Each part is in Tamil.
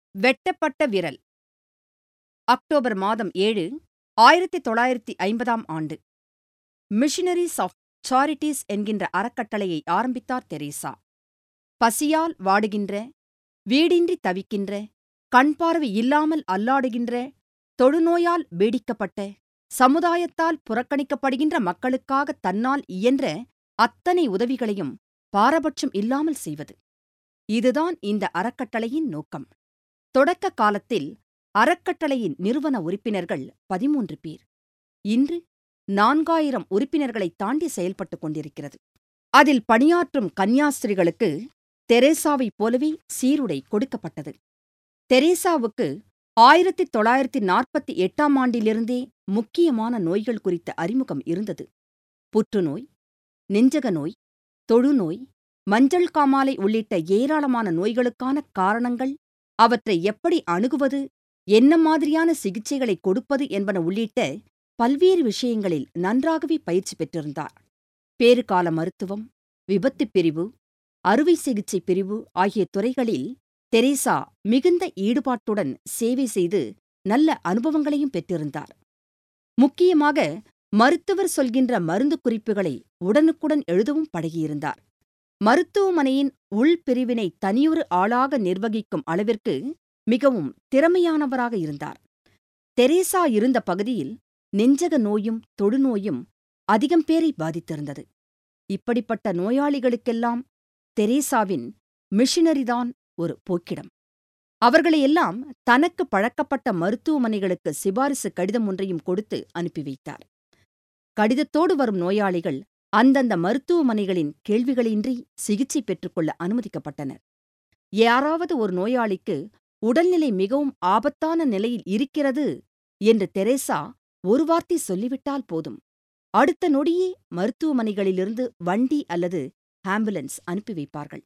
வெட்டப்பட்ட விரல் அக்டோபர் மாதம் ஏழு, ஆயிரத்து தொள்ளாயிரத்து ஐம்பதாம் ஆண்டு மிஷனரீஸ் ஆஃப் சாரிட்டீஸ் என்கின்ற அறக்கட்டளையை ஆரம்பித்தார் தெரேசா. பசியால் வாடுகின்ற, வீடின்றித் தவிக்கின்ற, கண்பார்வை இல்லாமல் அல்லாடுகின்ற, தொழுநோயால் பீடிக்கப்பட்ட, சமுதாயத்தால் புறக்கணிக்கப்படுகின்ற மக்களுக்காகத் தன்னால் இயன்ற அத்தனை உதவிகளையும் பாரபட்சம் இல்லாமல் செய்வது. இதுதான் இந்த அறக்கட்டளையின் நோக்கம். தொடக்க காலத்தில் அறக்கட்டளையின் நிறுவன உறுப்பினர்கள் பதிமூன்று பேர். இன்று நான்காயிரம் உறுப்பினர்களைத் தாண்டி செயல்பட்டுக் கொண்டிருக்கிறது. அதில் பணியாற்றும் கன்னியாஸ்திரிகளுக்கு தெரேசாவைப் போலவே சீருடை கொடுக்கப்பட்டது. தெரேசாவுக்கு ஆயிரத்து தொள்ளாயிரத்து நாற்பத்து எட்டாம் ஆண்டிலிருந்தே முக்கியமான நோய்கள் குறித்த அறிமுகம் இருந்தது. புற்றுநோய், நெஞ்சக நோய், தொழுநோய், மஞ்சள் காமாலை உள்ளிட்ட ஏராளமான நோய்களுக்கான காரணங்கள், அவற்றை எப்படி அணுகுவது, என்ன மாதிரியான சிகிச்சைகளைக் கொடுப்பது என்பன உள்ளிட்ட பல்வேறு விஷயங்களில் நன்றாகவே பயிற்சி பெற்றிருந்தார். பேறுகால மருத்துவம், விபத்துப் பிரிவு, அறுவை சிகிச்சை பிரிவு ஆகிய துறைகளில் தெரேசா மிகுந்த ஈடுபாட்டுடன் சேவை செய்து நல்ல அனுபவங்களையும் பெற்றிருந்தார். முக்கியமாக மருத்துவர் சொல்கின்ற மருந்துக் குறிப்புகளை உடனுக்குடன் எழுதவும் பழகியிருந்தார். மருத்துவமனையின் உள்பிரிவினை தனியொரு ஆளாக நிர்வகிக்கும் அளவிற்கு மிகவும் திறமையானவராக இருந்தார். தெரேசா இருந்த பகுதியில் நெஞ்சக நோயும் தொழுநோயும் அதிகம் பேரை பாதித்திருந்தது. இப்படிப்பட்ட நோயாளிகளுக்கெல்லாம் தெரேசாவின் மிஷனரிதான் ஒரு போக்கிடம். அவர்களையெல்லாம் தனக்கு பழக்கப்பட்ட மருத்துவமனைகளுக்கு சிபாரிசு கடிதம் ஒன்றையும் கொடுத்து அனுப்பி வைத்தார். கடிதத்தோடு வரும் நோயாளிகள் அந்தந்த மருத்துவமனைகளின் கேள்விகளின்றி சிகிச்சை பெற்றுக்கொள்ள அனுமதிக்கப்பட்டனர். யாராவது ஒரு நோயாளிக்கு உடல்நிலை மிகவும் ஆபத்தான நிலையில் இருக்கிறது என்று தெரேசா ஒரு வார்த்தை சொல்லிவிட்டால் போதும், அடுத்த நொடியே மருத்துவமனைகளிலிருந்து வண்டி அல்லது ஆம்புலன்ஸ் அனுப்பி வைப்பார்கள்.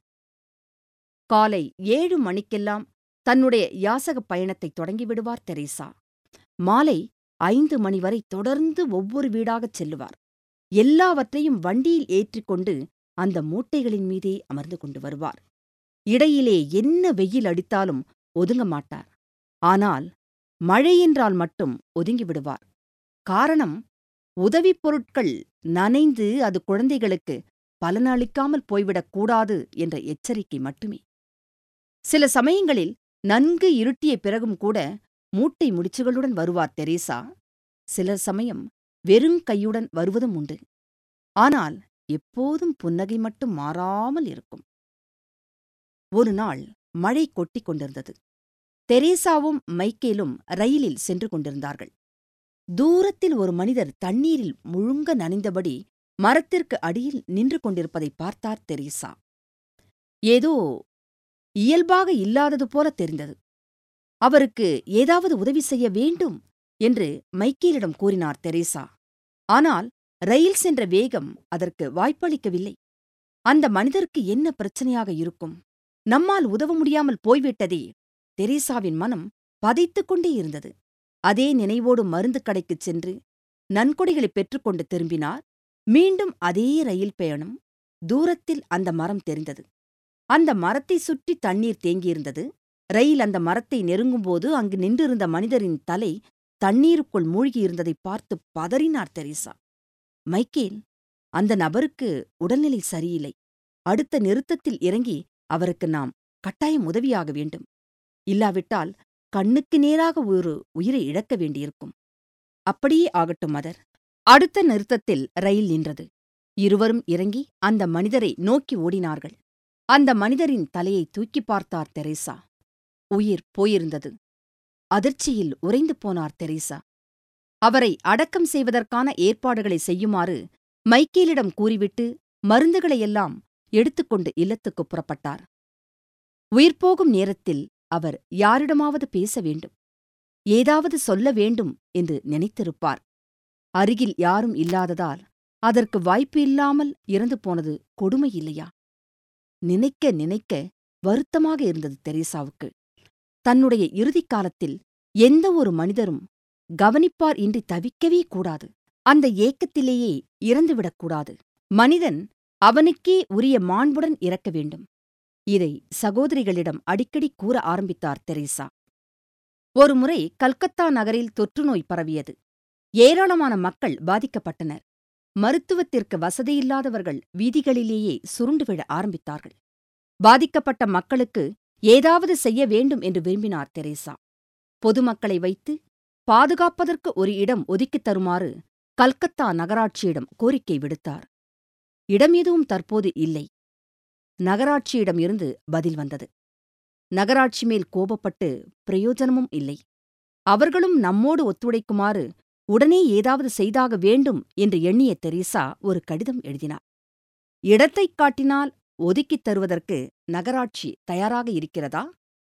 காலை ஏழு மணிக்கெல்லாம் தன்னுடைய யாசகப் பயணத்தைத் தொடங்கிவிடுவார் தெரேசா. மாலை ஐந்து மணி வரை தொடர்ந்து ஒவ்வொரு வீடாகச் செல்லுவார். எல்லாவற்றையும் வண்டியில் ஏற்றிக் கொண்டு அந்த மூட்டைகளின் மீதே அமர்ந்து கொண்டு வருவார். இடையிலே என்ன வெயில் அடித்தாலும் ஒதுங்க மாட்டார். ஆனால் மழை என்றால் மட்டும் ஒதுங்கி விடுவார். காரணம் உதவிப் பொருட்கள் நனைந்து அது குழந்தைகளுக்கு பலனளிக்காமல் போய்விடக் கூடாது என்ற எச்சரிக்கை மட்டுமே. சில சமயங்களில் நன்கு இருட்டிய பிறகும் கூட மூட்டை முடிச்சுகளுடன் வருவார் தெரேசா. சில சமயம் வெறுங் கையுடன் வருவதும் உண்டு. ஆனால் எப்போதும் புன்னகை மட்டும் மாறாமல் இருக்கும். ஒரு நாள் மழை கொட்டிக் கொண்டிருந்தது. தெரேசாவும் மைக்கேலும் ரயிலில் சென்று கொண்டிருந்தார்கள். தூரத்தில் ஒரு மனிதர் தண்ணீரில் முழுங்க நனைந்தபடி மரத்திற்கு அடியில் நின்று கொண்டிருப்பதைப் பார்த்தார் தெரேசா. ஏதோ இயல்பாக இல்லாதது போல தெரிந்தது. அவருக்கு ஏதாவது உதவி செய்ய வேண்டும் என்று மைக்கேலிடம் கூறினார் தெரேசா. ஆனால் ரயில் சென்ற வேகம் அதற்கு வாய்ப்பளிக்கவில்லை. அந்த மனிதருக்கு என்ன பிரச்சனையாக இருக்கும்? நம்மால் உதவ முடியாமல் போய்விட்டதே! தெரேசாவின் மனம் பதைத்துக் கொண்டே இருந்தது. அதே நினைவோடு மருந்துக் கடைக்குச் சென்று நன்கொடைகளைப் பெற்றுக்கொண்டு திரும்பினார். மீண்டும் அதே ரயில் பயணம். தூரத்தில் அந்த மரம் தெரிந்தது. அந்த மரத்தைச் சுற்றி தண்ணீர் தேங்கியிருந்தது. ரயில் அந்த மரத்தை நெருங்கும்போது அங்கு நின்றிருந்த மனிதரின் தலை தண்ணீருக்குள் மூழ்கியிருந்ததைப் பார்த்துப் பதறினார் தெரேசா. மைக்கேல், அந்த நபருக்கு உடல்நிலை சரியில்லை. அடுத்த நிறுத்தத்தில் இறங்கி அவருக்கு நாம் கட்டாயம் உதவியாக வேண்டும். இல்லாவிட்டால் கண்ணுக்கு நேராக ஒரு உயிரை இழக்க வேண்டியிருக்கும். அப்படியே ஆகட்டும் மதர். அடுத்த நிறுத்தத்தில் ரயில் நின்றது. இருவரும் இறங்கி அந்த மனிதரை நோக்கி ஓடினார்கள். அந்த மனிதரின் தலையை தூக்கிப் பார்த்தார் தெரேசா. உயிர் போயிருந்தது. அதிர்ச்சியில் உறைந்து போனார் தெரேசா. அவரை அடக்கம் செய்வதற்கான ஏற்பாடுகளை செய்யுமாறு மைக்கேலிடம் கூறிவிட்டு மருந்துகளையெல்லாம் எடுத்துக்கொண்டு இல்லத்துக்குப் புறப்பட்டார். உயிர்போகும் நேரத்தில் அவர் யாரிடமாவது பேச வேண்டும். ஏதாவது சொல்ல வேண்டும் என்று நினைத்திருப்பார். அருகில் யாரும் இல்லாததால் அதற்கு வாய்ப்பு இல்லாமல் இறந்து போனது கொடுமை இல்லையா? நினைக்க நினைக்க வருத்தமாக இருந்தது தெரேசாவுக்கு. தன்னுடைய இறுதிக் காலத்தில் எந்த ஒரு மனிதரும் கவனிப்பார் இன்றி தவிக்கவே கூடாது. அந்த ஏக்கத்திலேயே இறந்துவிடக்கூடாது. மனிதன் அவனுக்கே உரிய மாண்புடன் இறக்க வேண்டும். இதை சகோதரிகளிடம் அடிக்கடி கூற ஆரம்பித்தார் தெரேசா ஒருமுறை கல்கத்தா நகரில் தொற்றுநோய் பரவியது ஏராளமான மக்கள் பாதிக்கப்பட்டனர் மருத்துவத்திற்கு வசதியில்லாதவர்கள் வீதிகளிலேயே சுருண்டு விழ ஆரம்பித்தார்கள் பாதிக்கப்பட்ட மக்களுக்கு ஏதாவது செய்ய வேண்டும் என்று விரும்பினார் தெரேசா பொதுமக்களை வைத்து பாதுகாப்பதற்கு ஒரு இடம் ஒதுக்கித் தருமாறு கல்கத்தா நகராட்சியிடம் கோரிக்கை விடுத்தார் இடம் எதுவும் தற்போது இல்லை நகராட்சியிடம் இருந்து பதில் வந்தது நகராட்சி மேல் கோபப்பட்டு பிரயோஜனமும் இல்லை அவர்களும் நம்மோடு ஒத்துழைக்குமாறு உடனே ஏதாவது செய்தாக வேண்டும் என்று எண்ணிய தெரேசா ஒரு கடிதம் எழுதினார் இடத்தைக் காட்டினால் ஒதுக்கித் தருவதற்கு நகராட்சி தயாராக இருக்கிறதா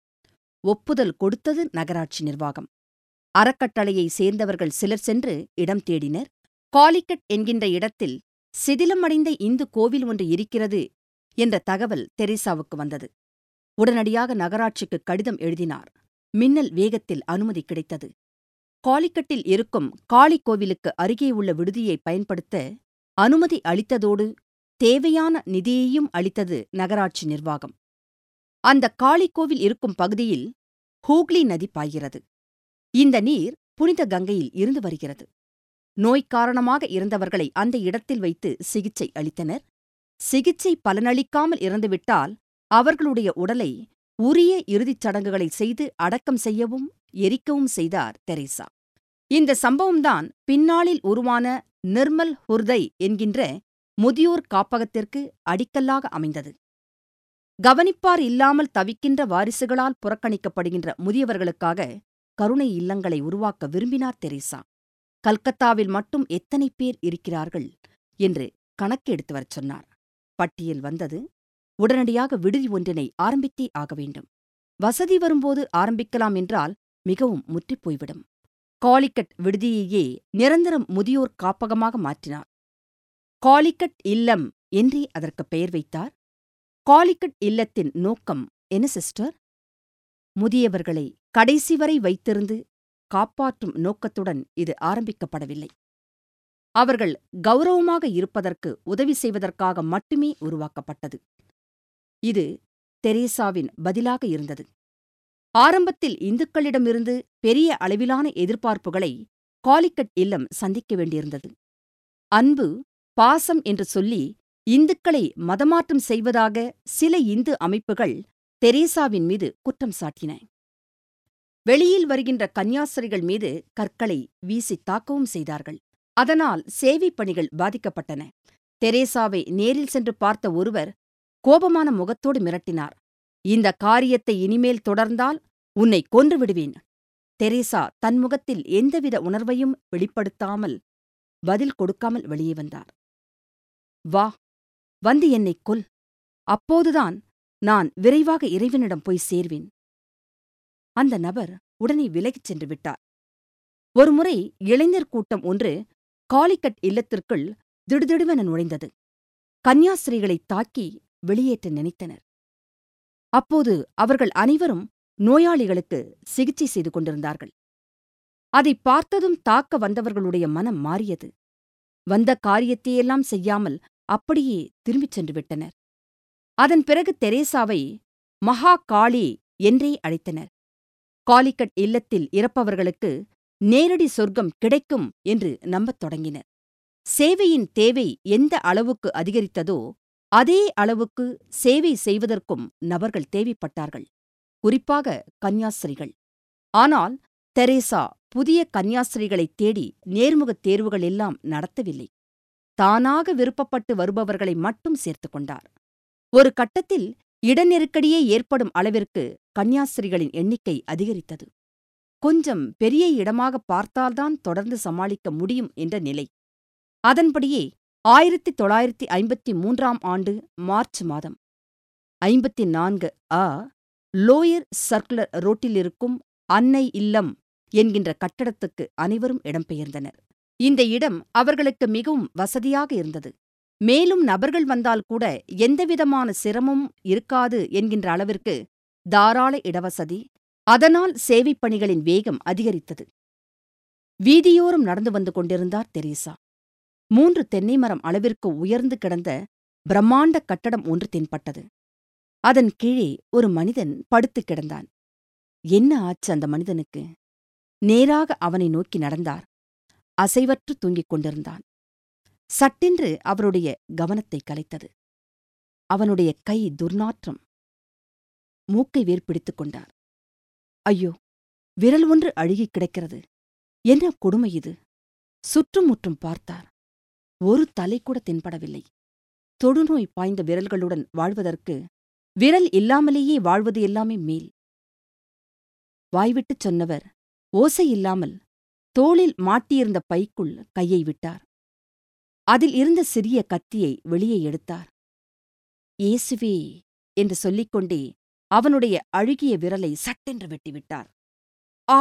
ஒப்புதல் கொடுத்தது நகராட்சி நிர்வாகம் அறக்கட்டளையை சேர்ந்தவர்கள் சிலர் சென்று இடம் தேடினர் காலிக்கட் என்கின்ற இடத்தில் சிதிலமடைந்த இந்து கோவில் ஒன்று இருக்கிறது என்ற தகவல் தெரேசாவுக்கு வந்தது உடனடியாக நகராட்சிக்கு கடிதம் எழுதினார் மின்னல் வேகத்தில் அனுமதி கிடைத்தது காலிக்கட்டில் இருக்கும் காளி கோவிலுக்கு அருகே உள்ள விடுதியை பயன்படுத்த அனுமதி அளித்ததோடு தேவையான நிதியையும் அளித்தது நகராட்சி நிர்வாகம் அந்த காளி கோவில் இருக்கும் பகுதியில் ஹூக்ளி நதி பாய்கிறது இந்த நீர் புனித கங்கையில் இருந்து வருகிறது நோய் காரணமாக இறந்தவர்களை அந்த இடத்தில் வைத்து சிகிச்சை அளித்தனர் சிகிச்சை பலனளிக்காமல் இறந்துவிட்டால் அவர்களுடைய உடலை உரிய இறுதிச் சடங்குகளை செய்து அடக்கம் செய்யவும் எரிக்கவும் செய்தார் தெரேசா இந்த சம்பவம்தான் பின்னாளில் உருவான நிர்மல் ஹுர்தை என்கின்ற முதியோர் காப்பகத்திற்கு அடிக்கல்லாக அமைந்தது கவனிப்பார் இல்லாமல் தவிக்கின்ற வாரிசுகளால் புறக்கணிக்கப்படுகின்ற முதியவர்களுக்காக கருணை இல்லங்களை உருவாக்க விரும்பினார் தெரேசா கல்கத்தாவில் மட்டும் எத்தனை பேர் இருக்கிறார்கள் என்று கணக்கு எடுத்து வரச் சொன்னார் பட்டியல் வந்தது உடனடியாக விடுதி ஒன்றினை ஆரம்பித்தே ஆக வேண்டும் வசதி வரும்போது ஆரம்பிக்கலாம் என்றால் மிகவும் முற்றிப் போய்விடும் காலிக்கட் விடுதியையே நிரந்தரம் முதியோர் காப்பகமாக மாற்றினார் காலிக்கட் இல்லம் என்றே அதற்கு பெயர் வைத்தார் காலிக்கட் இல்லத்தின் நோக்கம் என்ன சிஸ்டர் முதியவர்களை கடைசி வரை வைத்திருந்து காப்பாற்றும் நோக்கத்துடன் இது ஆரம்பிக்கப்படவில்லை அவர்கள் கௌரவமாக இருப்பதற்கு உதவி செய்வதற்காக மட்டுமே உருவாக்கப்பட்டது இது தெரேசாவின் பதிலாக இருந்தது ஆரம்பத்தில் இந்துக்களிடமிருந்து பெரிய அளவிலான எதிர்பார்ப்புகளை காலிக்கட் இல்லம் சந்திக்க வேண்டியிருந்தது அன்பு பாசம் என்று சொல்லி இந்துக்களை மதமாற்றம் செய்வதாக சில இந்து அமைப்புகள் தெரேசாவின் மீது குற்றம் சாட்டின வெளியில் வருகின்ற கன்னியாஸ்திரிகள் மீது கற்களை வீசித் தாக்கவும் செய்தார்கள் அதனால் சேவைப் பணிகள் பாதிக்கப்பட்டன தெரேசாவை நேரில் சென்று பார்த்த ஒருவர் கோபமான முகத்தோடு மிரட்டினார் இந்த காரியத்தை இனிமேல் தொடர்ந்தால் உன்னை கொன்று விடுவேன் தெரேசா தன் முகத்தில் எந்தவித உணர்வையும் வெளிப்படுத்தாமல் பதில் கொடுக்காமல் வெளியே வந்தார் வா வந்து என்னைக் கொல் அப்போதுதான் நான் விரைவாக இறைவனிடம் போய் சேர்வேன் அந்த நபர் உடனே விலகிச் சென்று விட்டார் ஒருமுறை இளைஞர் கூட்டம் ஒன்று காலிக்கட் இல்லத்திற்குள் திடுதிடுவென நுழைந்தது கன்னியாஸ்திரிகளைத் தாக்கி வெளியேற்ற நினைத்தனர் அப்போது அவர்கள் அனைவரும் நோயாளிகளுக்கு சிகிச்சை செய்து கொண்டிருந்தார்கள் அதை பார்த்ததும் தாக்க வந்தவர்களுடைய மனம் மாறியது வந்த காரியத்தையெல்லாம் செய்யாமல் அப்படியே திரும்பிச் சென்று விட்டனர் அதன் பிறகு தெரேசாவை மகா காளி என்றே அழைத்தனர் காலிக்கட் இல்லத்தில் இறப்பவர்களுக்கு நேரடி சொர்க்கம் கிடைக்கும் என்று நம்பத் தொடங்கினர் சேவையின் தேவை எந்த அளவுக்கு அதிகரித்ததோ அதே அளவுக்கு சேவை செய்வதற்கும் நபர்கள் தேவைப்பட்டார்கள் குறிப்பாக கன்னியாஸ்திரிகள் ஆனால் தெரேசா புதிய கன்னியாஸ்திரிகளைத் தேடி நேர்முகத் தேர்வுகள் எல்லாம் நடத்தவில்லை தானாக விருப்பப்பட்டு வருபவர்களை மட்டும் சேர்த்துக் கொண்டார் ஒரு கட்டத்தில் இடநெருக்கடியே ஏற்படும் அளவிற்கு கன்னியாஸ்திரிகளின் எண்ணிக்கை அதிகரித்தது கொஞ்சம் பெரிய இடமாக பார்த்தால்தான் தொடர்ந்து சமாளிக்க முடியும் என்ற நிலை அதன்படியே ஆயிரத்தி தொள்ளாயிரத்தி ஐம்பத்தி மூன்றாம் ஆண்டு மார்ச் மாதம் ஐம்பத்தி நான்கு அ லோயர் சர்க்குலர் ரோட்டிலிருக்கும் அன்னை இல்லம் என்கின்ற கட்டடத்துக்கு அனைவரும் இடம்பெயர்ந்தனர் இந்த இடம் அவர்களுக்கு மிகவும் வசதியாக இருந்தது மேலும் நபர்கள் வந்தால் கூட எந்தவிதமான சிரமமும் இருக்காது என்கின்ற அளவிற்கு தாராள இடவசதி அதனால் சேவைப் பணிகளின் வேகம் அதிகரித்தது வீதியோரம் நடந்து வந்து கொண்டிருந்தார் தெரேசா மூன்று தென்னை மரம் அளவிற்கு உயர்ந்து கிடந்த பிரம்மாண்ட கட்டடம் ஒன்று தென்பட்டது அதன் கீழே ஒரு மனிதன் படுத்துக் கிடந்தான் என்ன ஆச்சு அந்த மனிதனுக்கு நேராக அவனை நோக்கி நடந்தார் அசைவற்று தூங்கிக் கொண்டிருந்தான் சட்டென்று அவருடைய கவனத்தை கலைத்தது அவனுடைய கை துர்நாற்றம் மூக்கை வேர்பிடித்துக் கொண்டார் ஐயோ விரல் ஒன்று அழுகிக் கிடக்கிறது என்ன கொடுமை இது சுற்றும் முற்றும் பார்த்தார் ஒரு தலை கூட தென்படவில்லை தொடுநோய் பாய்ந்த விரல்களுடன் வாழ்வதற்கு விரல் இல்லாமலேயே வாழ்வது எல்லாமே மேல் வாய்விட்டுச் சொன்னவர் ஓசை இல்லாமல் தோளில் மாட்டியிருந்த பைக்குள் கையை விட்டார் அதில் இருந்த சிறிய கத்தியை வெளியே எடுத்தார் இயேசுவே என்று சொல்லிக்கொண்டே அவனுடைய அழுகிய விரலை சட்டென்று வெட்டிவிட்டார் ஆ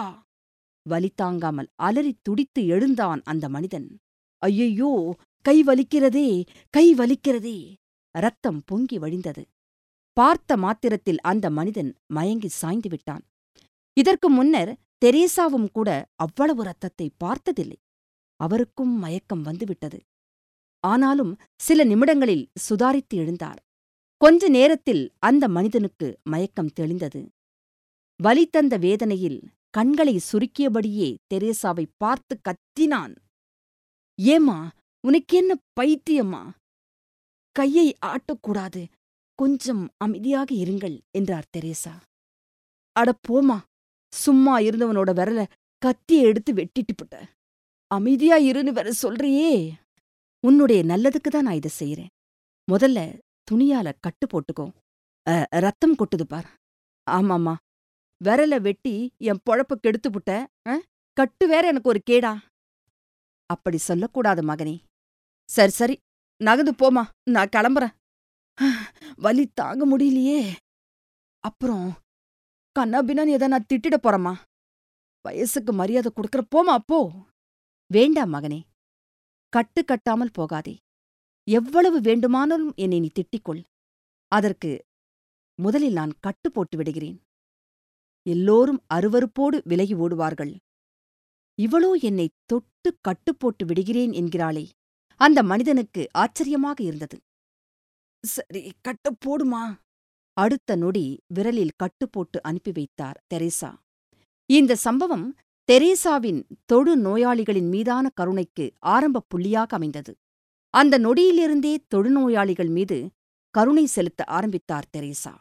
வலி தாங்காமல் அலறித் துடித்து எழுந்தான் அந்த மனிதன் ஐயையோ கை வலிக்கிறதே கை வலிக்கிறதே ரத்தம் பொங்கி வழிந்தது பார்த்த மாத்திரத்தில் அந்த மனிதன் மயங்கி சாய்ந்து விட்டான் இதற்கு முன்னர் தெரேசாவும் கூட அவ்வளவு ரத்தத்தை பார்த்ததில்லை அவருக்கும் மயக்கம் வந்துவிட்டது ஆனாலும் சில நிமிடங்களில் சுதாரித்து எழுந்தார் கொஞ்ச நேரத்தில் அந்த மனிதனுக்கு மயக்கம் தெளிந்தது வலி தந்த வேதனையில் கண்களை சுருக்கியபடியே தெரேசாவை பார்த்து கத்தினான் ஏம்மா உனக்கென்ன பைத்தியம்மா கையை ஆட்டக்கூடாது கொஞ்சம் அமைதியாக இருங்கள் என்றார் தெரேசா அட போமா சும்மா இருந்தவனோட விரல கத்தியை எடுத்து வெட்டிட்டு புட்ட அமைதியா இருன்னு வேற சொல்றியே உன்னுடைய நல்லதுக்கு தான் நான் இதை செய்யறேன் முதல்ல துணியால கட்டு போட்டுக்கோ அ, ரத்தம் கொட்டுது பார் ஆமாம்மா விரல வெட்டி என் பொழப்ப கெடுத்து புட்ட அ? கட்டு வேற எனக்கு ஒரு கேடா அப்படி சொல்லக்கூடாது மகனே சரி சரி நகந்து போமா நான் கிளம்புறேன் வலி தாங்க முடியலையே அப்புறம் கண்ணாபின்னான்னு எதை நான் திட்டிட போறேம்மா வயசுக்கு மரியாதை கொடுக்கற போமா போ வேண்டாம் மகனே கட்டு கட்டாமல் போகாதே எவ்வளவு வேண்டுமானாலும் என்னை நீ திட்டிக்கொள் அதற்கு முதலில் நான் கட்டு போட்டு விடுகிறேன் எல்லோரும் அருவருப்போடு விலகி ஓடுவார்கள் இவளோ என்னை தொட்டு கட்டு போட்டு விடுகிறேன் என்கிறாளே அந்த மனிதனுக்கு ஆச்சரியமாக இருந்தது சரி கட்டு போடுமா அடுத்த நொடி விரலில் கட்டு போட்டு அனுப்பி வைத்தார் தெரேசா இந்த சம்பவம் தெரேசாவின் தொழு நோயாளிகளின் மீதான கருணைக்கு ஆரம்ப புள்ளியாக அமைந்தது அந்த நொடியிலிருந்தே தொழுநோயாளிகள் மீது கருணை செலுத்த ஆரம்பித்தார் தெரேசா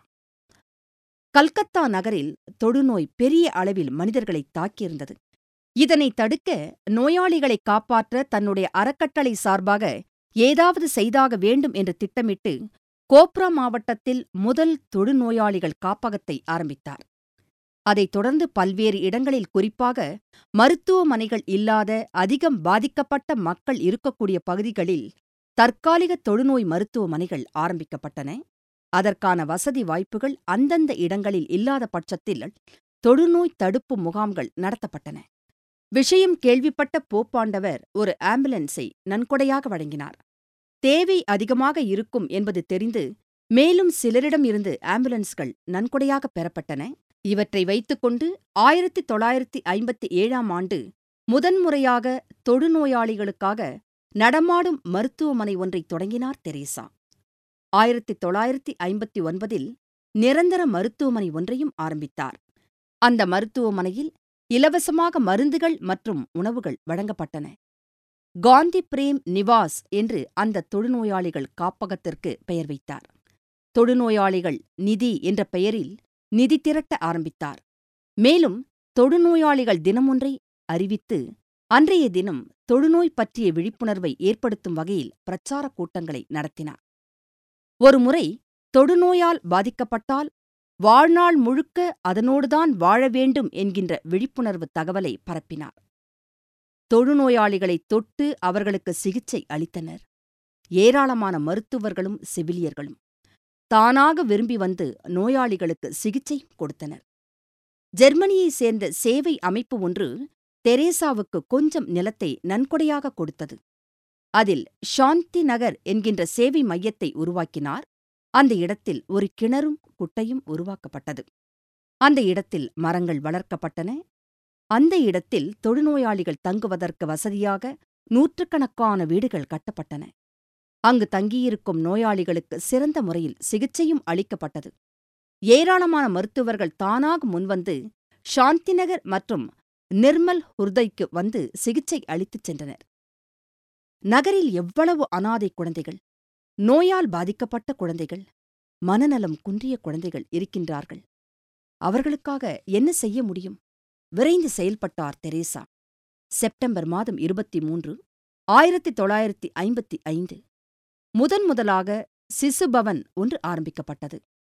கல்கத்தா நகரில் தொழுநோய் பெரிய அளவில் மனிதர்களை தாக்கியிருந்தது இதனை தடுக்க நோயாளிகளை காப்பாற்ற தன்னுடைய அறக்கட்டளை சார்பாக ஏதாவது செய்தாக வேண்டும் என்று திட்டமிட்டு கோப்ரா மாவட்டத்தில் முதல் தொழுநோயாளிகள் காப்பகத்தை ஆரம்பித்தார் அதைத் தொடர்ந்து பல்வேறு இடங்களில் குறிப்பாக மருத்துவமனைகள் இல்லாத அதிகம் பாதிக்கப்பட்ட மக்கள் இருக்கக்கூடிய பகுதிகளில் தற்காலிக தொழுநோய் மருத்துவமனைகள் ஆரம்பிக்கப்பட்டன அதற்கான வசதி வாய்ப்புகள் அந்தந்த இடங்களில் இல்லாத பட்சத்தில் தொழுநோய் தடுப்பு முகாம்கள் நடத்தப்பட்டன விஷயம் கேள்விப்பட்ட போப்பாண்டவர் ஒரு ஆம்புலன்ஸை நன்கொடையாக வழங்கினார் தேவை அதிகமாக இருக்கும் என்பது தெரிந்து மேலும் சிலரிடம் இருந்து ஆம்புலன்ஸ்கள் நன்கொடையாக பெறப்பட்டன இவற்றை வைத்துக்கொண்டு ஆயிரத்தி தொள்ளாயிரத்தி ஐம்பத்தி ஏழாம் ஆண்டு முதன்முறையாக தொழுநோயாளிகளுக்காக நடமாடும் மருத்துவமனை ஒன்றை தொடங்கினார் தெரேசா ஆயிரத்தி தொள்ளாயிரத்தி ஐம்பத்தி ஒன்பதில் நிரந்தர மருத்துவமனை ஒன்றையும் ஆரம்பித்தார் அந்த மருத்துவமனையில் இலவசமாக மருந்துகள் மற்றும் உணவுகள் வழங்கப்பட்டன காந்தி பிரேம் நிவாஸ் என்று அந்த தொழுநோயாளிகள் காப்பகத்திற்கு பெயர் வைத்தார் தொழுநோயாளிகள் நிதி என்ற பெயரில் நிதி திரட்ட ஆரம்பித்தார் மேலும் தொழுநோயாளிகள் தினமொன்றை அறிவித்து அன்றைய தினம் தொழுநோய் பற்றிய விழிப்புணர்வை ஏற்படுத்தும் வகையில் பிரச்சாரக் கூட்டங்களை நடத்தினார் ஒருமுறை தொடுநோயால் பாதிக்கப்பட்டால் வாழ்நாள் முழுக்க அதனோடுதான் வாழ வேண்டும் என்கின்ற விழிப்புணர்வு தகவலை பரப்பினார் தொழுநோயாளிகளைத் தொட்டு அவர்களுக்கு சிகிச்சை அளித்தனர் ஏராளமான மருத்துவர்களும் செவிலியர்களும் தானாக விரும்பி வந்து நோயாளிகளுக்கு சிகிச்சை கொடுத்தனர் ஜெர்மனியைச் சேர்ந்த சேவை அமைப்பு ஒன்று தெரேசாவுக்கு கொஞ்சம் நிலத்தை நன்கொடையாக கொடுத்தது அதில் சாந்தி நகர் என்கின்ற சேவை மையத்தை உருவாக்கினார் அந்த இடத்தில் ஒரு கிணறும் குட்டையும் உருவாக்கப்பட்டது அந்த இடத்தில் மரங்கள் வளர்க்கப்பட்டன அந்த இடத்தில் தொழுநோயாளிகள் தங்குவதற்கு வசதியாக நூற்றுக்கணக்கான வீடுகள் கட்டப்பட்டன அங்கு தங்கியிருக்கும் நோயாளிகளுக்கு சிறந்த முறையில் சிகிச்சையும் அளிக்கப்பட்டது ஏராளமான மருத்துவர்கள் தானாக முன்வந்து சாந்திநகர் மற்றும் நிர்மல் ஹுர்தைக்கு வந்து சிகிச்சை அளித்துச் சென்றனர் நகரில் எவ்வளவு அனாதை குழந்தைகள் நோயால் பாதிக்கப்பட்ட குழந்தைகள் மனநலம் குன்றிய குழந்தைகள் இருக்கின்றார்கள் அவர்களுக்காக என்ன செய்ய முடியும் விரைந்து செயல்பட்டார் தெரேசா செப்டம்பர் மாதம் இருபத்தி மூன்று ஆயிரத்தி தொள்ளாயிரத்தி ஐம்பத்தி ஐந்து முதன் முதலாக சிசுபவன் ஒன்று ஆரம்பிக்கப்பட்டது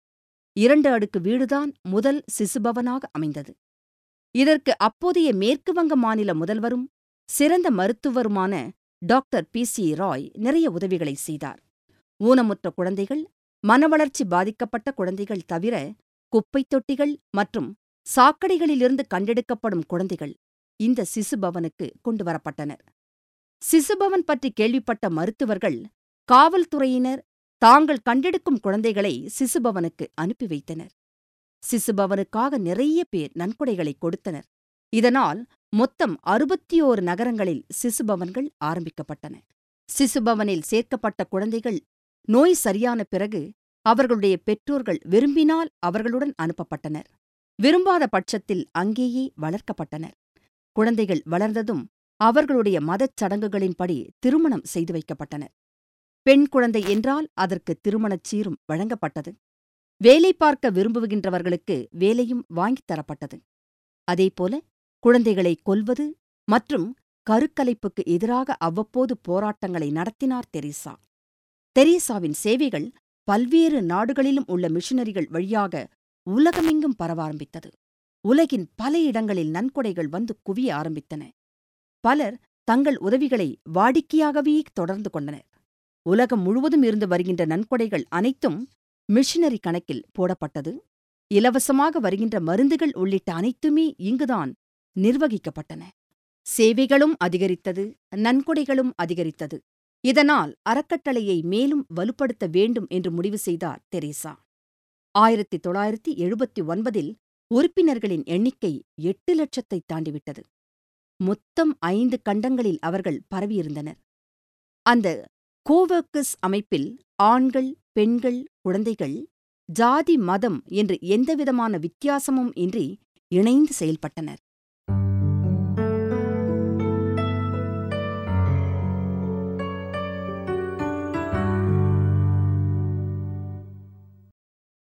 இரண்டு அடுக்கு வீடுதான் முதல் சிசுபவனாக அமைந்தது இதற்கு அப்போதைய மேற்கு வங்க மாநில முதல்வரும் சிறந்த மருத்துவருமான டாக்டர் பி சி ராய் நிறைய உதவிகளை செய்தார் ஊனமுற்ற குழந்தைகள் மனவளர்ச்சி பாதிக்கப்பட்ட குழந்தைகள் தவிர குப்பைத் தொட்டிகள் மற்றும் சாக்கடைகளிலிருந்து கண்டெடுக்கப்படும் குழந்தைகள் இந்த சிசுபவனுக்கு கொண்டு வரப்பட்டனர் சிசுபவன் பற்றி கேள்விப்பட்ட மருத்துவர்கள் காவல்துறையினர் தாங்கள் கண்டெடுக்கும் குழந்தைகளை சிசுபவனுக்கு அனுப்பி வைத்தனர் சிசுபவனுக்காக நிறைய பேர் நன்கொடைகளை கொடுத்தனர் இதனால் மொத்தம் அறுபத்தி ஓரு நகரங்களில் சிசுபவன்கள் ஆரம்பிக்கப்பட்டன சிசுபவனில் சேர்க்கப்பட்ட குழந்தைகள் நோய் சரியான பிறகு அவர்களுடைய பெற்றோர்கள் விரும்பினால் அவர்களுடன் அனுப்பப்பட்டனர் விரும்பாத பட்சத்தில் அங்கேயே வளர்க்கப்பட்டனர் குழந்தைகள் வளர்ந்ததும் அவர்களுடைய மதச் சடங்குகளின்படி திருமணம் செய்து வைக்கப்பட்டனர் பெண் குழந்தை என்றால் அதற்கு திருமணச் சீரும் வழங்கப்பட்டது வேலை பார்க்க விரும்புகின்றவர்களுக்கு வேலையும் வாங்கித் தரப்பட்டது அதேபோல குழந்தைகளை கொல்வது மற்றும் கருக்கலைப்புக்கு எதிராக அவ்வப்போது போராட்டங்களை நடத்தினார் தெரீசா தெரீசாவின் சேவைகள் பல்வேறு நாடுகளிலும் உள்ள மிஷனரிகள் வழியாக உலகமெங்கும் பரவ ஆரம்பித்தது உலகின் பல இடங்களில் நன்கொடைகள் வந்து குவிய ஆரம்பித்தன பலர் தங்கள் உதவிகளை வாடிக்கையாகவே தொடர்ந்து கொண்டனர் உலகம் முழுவதும் இருந்து வருகின்ற நன்கொடைகள் அனைத்தும் மிஷனரி கணக்கில் போடப்பட்டது இலவசமாக வருகின்ற மருந்துகள் உள்ளிட்ட அனைத்துமே இங்குதான் நிர்வகிக்கப்பட்டன சேவைகளும் அதிகரித்தது நன்கொடைகளும் அதிகரித்தது இதனால் அறக்கட்டளையை மேலும் வலுப்படுத்த வேண்டும் என்று முடிவு செய்தார் தெரேசா ஆயிரத்தி தொள்ளாயிரத்தி எழுபத்தி ஒன்பதில் உறுப்பினர்களின் எண்ணிக்கை எட்டு லட்சத்தை தாண்டிவிட்டது மொத்தம் ஐந்து கண்டங்களில் அவர்கள் பரவியிருந்தனர் அந்த கோவர்க்கஸ் அமைப்பில் ஆண்கள் பெண்கள் குழந்தைகள் ஜாதி மதம் என்று எந்தவிதமான வித்தியாசமும் இன்றி இணைந்து செயல்பட்டனர்